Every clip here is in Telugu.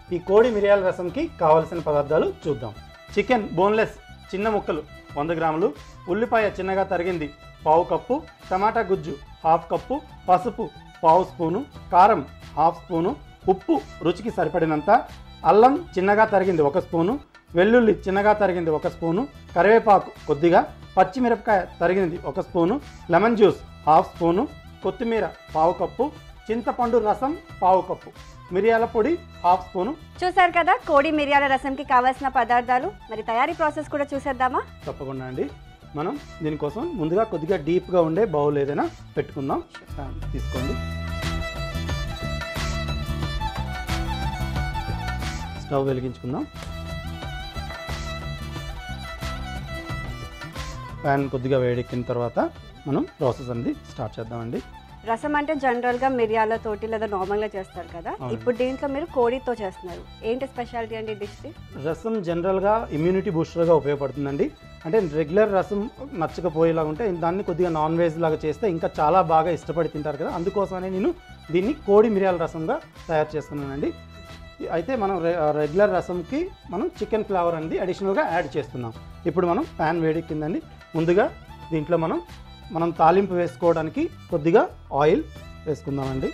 ఈ కోడి మిరియాల రసంకి కావలసిన పదార్థాలు చూద్దాం చికెన్ బోన్లెస్ చిన్న ముక్కలు వంద గ్రాములు ఉల్లిపాయ చిన్నగా తరిగింది పావు కప్పు టమాటా గుజ్జు హాఫ్ కప్పు పసుపు పావు స్పూను కారం హాఫ్ స్పూను ఉప్పు రుచికి సరిపడినంత అల్లం చిన్నగా తరిగింది ఒక స్పూను వెల్లుల్లి చిన్నగా తరిగింది ఒక స్పూను కరివేపాకు కొద్దిగా పచ్చిమిరపకాయ తరిగింది ఒక spoon lemon juice half spoon కొత్తిమీర పావు కప్పు చింతపండు రసం పావు కప్పు మిరియాల పొడి హాఫ్ స్పూను చూసారు కదా కోడి మిరియాల రసంకి కావాల్సిన పదార్థాలు మరి తయారీ ప్రాసెస్ కూడా చూసేద్దామా తప్పకుండా అండి మనం దీనికోసం ముందుగా కొద్దిగా డీప్గా ఉండే బౌల్ ఏదైనా పెట్టుకుందాం ఆ, తీసుకోండి స్టవ్ వెలిగించుకుందాం ప్యాన్ కొద్దిగా వేడెక్కిన తర్వాత మనం ప్రాసెస్ అనేది స్టార్ట్ చేద్దామండి రసం అంటే జనరల్ గా మిరియాలతోటి లేదా నార్మల్ గా చేస్తారు కదా అవును. ఇప్పుడు దీంట్లో మీరు కోడితో చేస్తున్నారు ఏంటి స్పెషాలిటీ అండి డిష్ ది రసం జనరల్గా ఇమ్యూనిటీ బూస్టర్గా ఉపయోగపడుతుందండి అంటే రెగ్యులర్ రసం నచ్చకపోయేలా ఉంటే దాన్ని కొద్దిగా నాన్ వెజ్ లాగా చేస్తే ఇంకా చాలా బాగా ఇష్టపడి తింటారు కదా అందుకోసమనే నేను దీన్ని కోడి మిరియాల రసంగా తయారు చేస్తున్నానండి అయితే మనం రె- రెగ్యులర్ రసంకి మనం చికెన్ ఫ్లేవర్ అనేది అడిషనల్గా యాడ్ చేస్తున్నాం ఇప్పుడు మనం ప్యాన్ వేడెక్కిందండి ముందుగా దీంట్లో మనం మనం తాలింపు వేసుకోవడానికి కొద్దిగా ఆయిల్ వేసుకుందామండి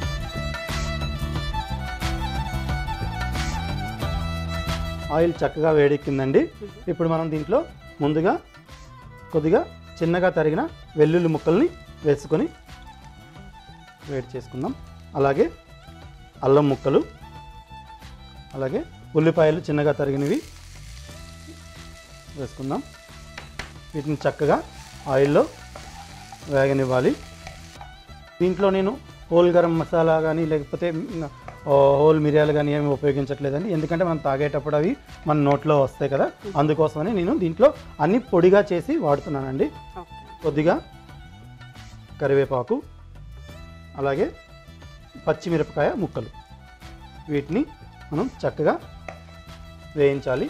ఆయిల్ చక్కగా వేడెక్కిందండి ఇప్పుడు మనం దీంట్లో ముందుగా కొద్దిగా చిన్నగా తరిగిన వెల్లుల్లి ముక్కల్ని వేసుకొని వేడి చేసుకుందాం అలాగే అల్లం ముక్కలు అలాగే ఉల్లిపాయలు చిన్నగా తరిగినవి వేసుకుందాం వీటిని చక్కగా ఆయిల్లో వేగనివ్వాలి దీంట్లో నేను హోల్ గరం మసాలా కానీ లేకపోతే మ్, ఓ, హోల్ మిరియాలు కానీ ఏమి ఉపయోగించట్లేదండి ఎందుకంటే మనం తాగేటప్పుడు అవి మన నోట్లో వస్తాయి కదా అందుకోసమని నేను దీంట్లో అన్ని పొడిగా చేసి వాడుతున్నానండి కొద్దిగా కరివేపాకు అలాగే పచ్చిమిరపకాయ ముక్కలు వీటిని మనం చక్కగా వేయించాలి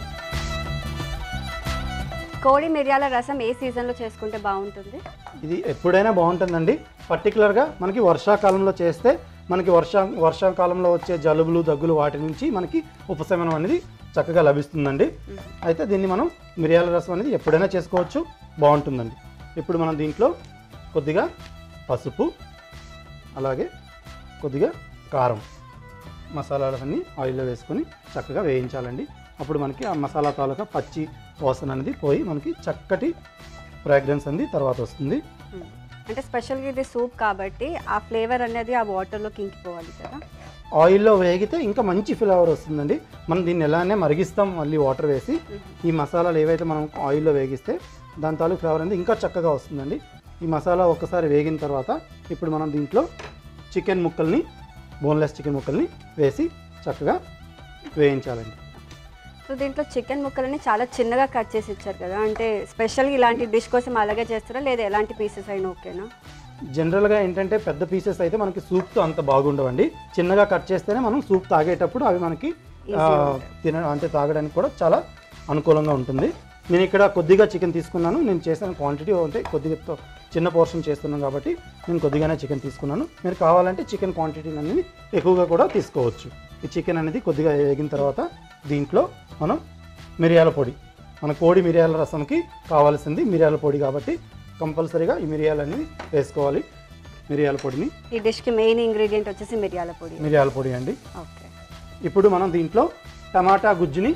కోడి మిరియాల రసం ఏ సీజన్ లో చేసుకుంటే బాగుంటుంది ఇది ఎప్పుడైనా బాగుంటుందండి పర్టికులర్గా మనకి వర్షాకాలంలో చేస్తే మనకి వర్షా వర్షాకాలంలో వచ్చే జలుబులు దగ్గులు వాటి నుంచి మనకి ఉపశమనం అనేది చక్కగా లభిస్తుందండి అయితే దీన్ని మనం మిరియాల రసం అనేది ఎప్పుడైనా చేసుకోవచ్చు బాగుంటుందండి ఇప్పుడు మనం దీంట్లో కొద్దిగా పసుపు అలాగే కొద్దిగా కారం మసాలాలన్నీ ఆయిల్లో వేసుకొని చక్కగా వేయించాలండి అప్పుడు మనకి ఆ మసాలా తాలూకా పచ్చి వాసన అనేది పోయి మనకి చక్కటి ఫ్రాగ్రెన్స్ అనేది తర్వాత వస్తుంది మ్మ్. అంటే స్పెషల్గా ఇది సూప్ కాబట్టి ఆ ఫ్లేవర్ అనేది ఆ వాటర్లోకి ఇంకిపోవాలి కదా ఆయిల్లో వేగితే ఇంకా మంచి ఫ్లేవర్ వస్తుందండి మనం దీన్ని ఎలానే మరిగిస్తాం మళ్ళీ వాటర్ వేసి ఈ మసాలాలు ఏవైతే మనం ఆయిల్లో వేగిస్తే దాని తాలూకు ఫ్లేవర్ అనేది ఇంకా చక్కగా వస్తుందండి ఈ మసాలా ఒక్కసారి వేగిన తర్వాత ఇప్పుడు మనం దీంట్లో చికెన్ ముక్కల్ని బోన్లెస్ చికెన్ ముక్కల్ని వేసి చక్కగా వేయించాలండి సో దీంట్లో చికెన్ ముక్కలని చాలా చిన్నగా కట్ చేసి ఇచ్చారు కదా అంటే స్పెషల్గా ఇలాంటి డిష్ కోసం అలాగే చేస్తారా లేదా ఎలాంటి పీసెస్ అయినా ఓకేనా జనరల్గా ఏంటంటే పెద్ద పీసెస్ అయితే మనకి సూప్తో అంత బాగుండవండి చిన్నగా కట్ చేస్తేనే మనం సూప్ తాగేటప్పుడు అవి మనకి ఆ, తిన అంటే తాగడానికి కూడా చాలా అనుకూలంగా ఉంటుంది నేను ఇక్కడ కొద్దిగా చికెన్ తీసుకున్నాను నేను చేసిన క్వాంటిటీ అంటే కొద్దిగా తో- చిన్న పోర్షన్ చేస్తున్నాను కాబట్టి నేను కొద్దిగానే చికెన్ తీసుకున్నాను మీరు కావాలంటే చికెన్ క్వాంటిటీ అనేది ఎక్కువగా కూడా తీసుకోవచ్చు ఈ చికెన్ అనేది కొద్దిగా వేగిన తర్వాత దీంట్లో మనం మిరియాల పొడి మన కోడి మిరియాల రసంకి కావాల్సింది మిరియాల పొడి కాబట్టి కంపల్సరీగా ఈ మిరియాలు అనేది వేసుకోవాలి మిరియాల పొడిని ఈ డిష్కి మెయిన్ ఇంగ్రీడియంట్ వచ్చేసి మిరియాల పొడి మిరియాల పొడి అండి ఓకే ఇప్పుడు మనం దీంట్లో టమాటా గుజ్జుని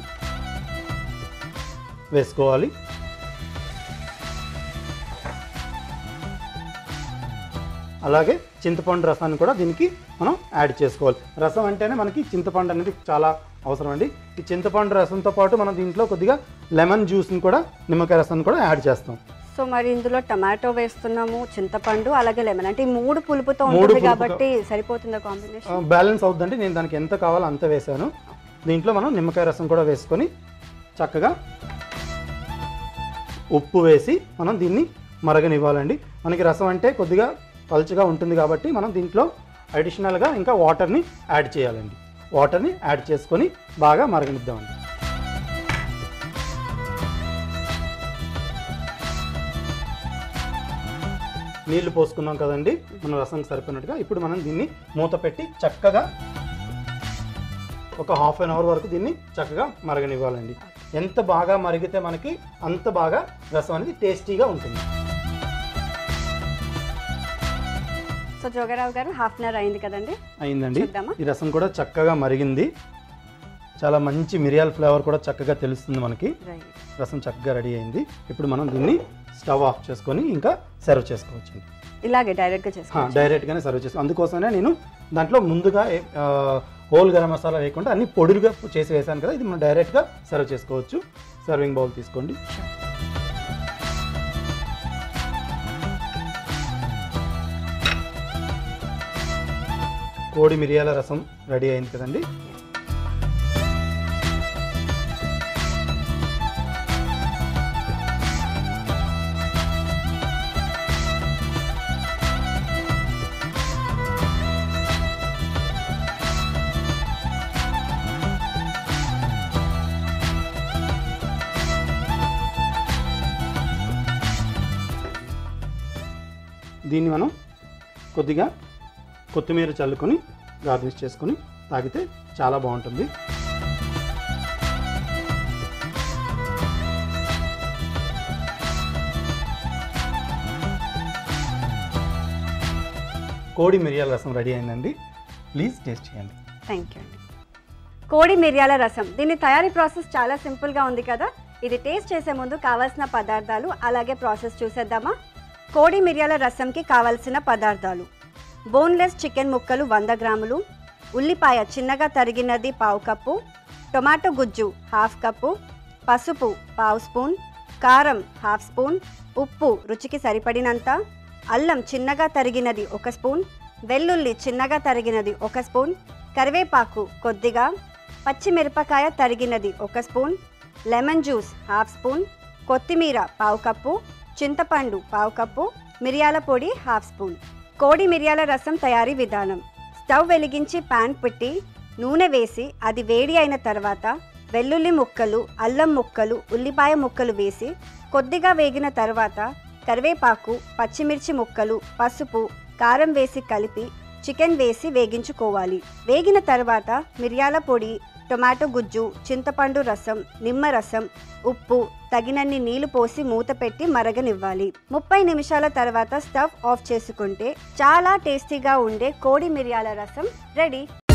వేసుకోవాలి అలాగే చింతపండు రసాన్ని కూడా దీనికి మనం యాడ్ చేసుకోవాలి రసం అంటేనే మనకి చింతపండు అనేది చాలా అవసరం అండి ఈ చింతపండు రసంతో పాటు మనం దీంట్లో కొద్దిగా లెమన్ జ్యూస్ని కూడా నిమ్మకాయ రసాన్ని కూడా యాడ్ చేస్తాం సో మరి ఇందులో టమాటో వేస్తున్నాము చింతపండు అలాగే లెమన్ అంటే ఈ మూడు పులుపుతో మూడు ఉంటుంది పులుపుతో. కాబట్టి సరిపోతుందా కాంబినేషన్ బ్యాలెన్స్ అవుతుందండి నేను దానికి ఎంత కావాలో అంత వేసాను దీంట్లో మనం నిమ్మకాయ రసం కూడా వేసుకొని చక్కగా ఉప్పు వేసి మనం దీన్ని మరగనివ్వాలండి మనకి రసం అంటే కొద్దిగా పలుచగా ఉంటుంది కాబట్టి మనం దీంట్లో అడిషనల్గా ఇంకా వాటర్ని యాడ్ చేయాలండి వాటర్ని యాడ్ చేసుకొని బాగా మరగనిద్దామండి నీళ్లు పోసుకున్నాం కదండి మన రసం సరిపోయినట్టుగా ఇప్పుడు మనం దీన్ని మూత పెట్టి చక్కగా ఒక హాఫ్ అన్ అవర్ వరకు దీన్ని చక్కగా మరగనివ్వాలండి ఎంత బాగా మరిగితే మనకి అంత బాగా రసం అనేది టేస్టీగా ఉంటుంది సో జోగారావు గారు హాఫ్ అన్ అవర్ అయింది కదండి అయిందండి చూద్దామా? ఈ రసం కూడా చక్కగా మరిగింది చాలా మంచి మిరియాల ఫ్లేవర్ కూడా చక్కగా తెలుస్తుంది మనకి రైట్ రసం చక్కగా రెడీ అయింది ఇప్పుడు మనం దీన్ని స్టవ్ ఆఫ్ చేసుకొని ఇంకా సర్వ్ చేసుకోవచ్చు ఇలాగే డైరెక్ట్గా చేసుకోవచ్చు డైరెక్ట్గానే సర్వ్ చేస్తాం అందుకోసమే నేను దాంట్లో ముందుగా ఏ- ఆ, హోల్ గరం మసాలా వేయకుండా అన్ని పొడులుగా చేసి వేసాను కదా ఇది మనం డైరెక్ట్గా సర్వ్ చేసుకోవచ్చు సర్వింగ్ బౌల్ తీసుకోండి కోడి మిరియాల రసం రెడీ అయింది కదండి దీన్ని మనం కొద్దిగా కొత్తిమీర చల్లుకొని గార్నిష్ చేసుకొని తాగితే చాలా బాగుంటుంది కోడి మిరియాల రసం రెడీ అయిందండి ప్లీజ్ టేస్ట్ చేయండి థ్యాంక్ యూ అండి కోడి మిరియాల రసం దీని తయారీ ప్రాసెస్ చాలా సింపుల్గా ఉంది కదా ఇది టేస్ట్ చేసే ముందు కావాల్సిన పదార్థాలు అలాగే ప్రాసెస్ చూసేద్దామా కోడి మిరియాల రసంకి కావాల్సిన పదార్థాలు బోన్లెస్ చికెన్ ముక్కలు వంద గ్రాములు ఉల్లిపాయ చిన్నగా తరిగినది పావు కప్పు టొమాటో గుజ్జు హాఫ్ కప్పు పసుపు పావు స్పూన్ కారం హాఫ్ స్పూన్ ఉప్పు రుచికి సరిపడినంత అల్లం చిన్నగా తరిగినది ఒక స్పూన్ వెల్లుల్లి చిన్నగా తరిగినది ఒక స్పూన్ కరివేపాకు కొద్దిగా పచ్చిమిరపకాయ తరిగినది ఒక spoon lemon juice half spoon కొత్తిమీర పావు కప్పు చింతపండు పావు కప్పు మిరియాల పొడి హాఫ్ స్పూన్ కోడి మిరియాల రసం తయారీ విధానం స్టవ్ వెలిగించి పాన్ పెట్టి నూనె వేసి అది వేడి అయిన తర్వాత వెల్లుల్లి ముక్కలు అల్లం ముక్కలు ఉల్లిపాయ ముక్కలు వేసి కొద్దిగా వేగిన తర్వాత కరివేపాకు పచ్చిమిర్చి ముక్కలు పసుపు కారం వేసి కలిపి చికెన్ వేసి వేగించుకోవాలి వేగిన తర్వాత మిరియాల పొడి టొమాటో గుజ్జు చింతపండు రసం నిమ్మ రసం ఉప్పు తగినన్ని నీళ్లు పోసి మూత పెట్టి మరగనివ్వాలి ముప్పై నిమిషాల తర్వాత స్టవ్ ఆఫ్ చేసుకుంటే చాలా టేస్టీగా ఉండే కోడి మిరియాల రసం రెడీ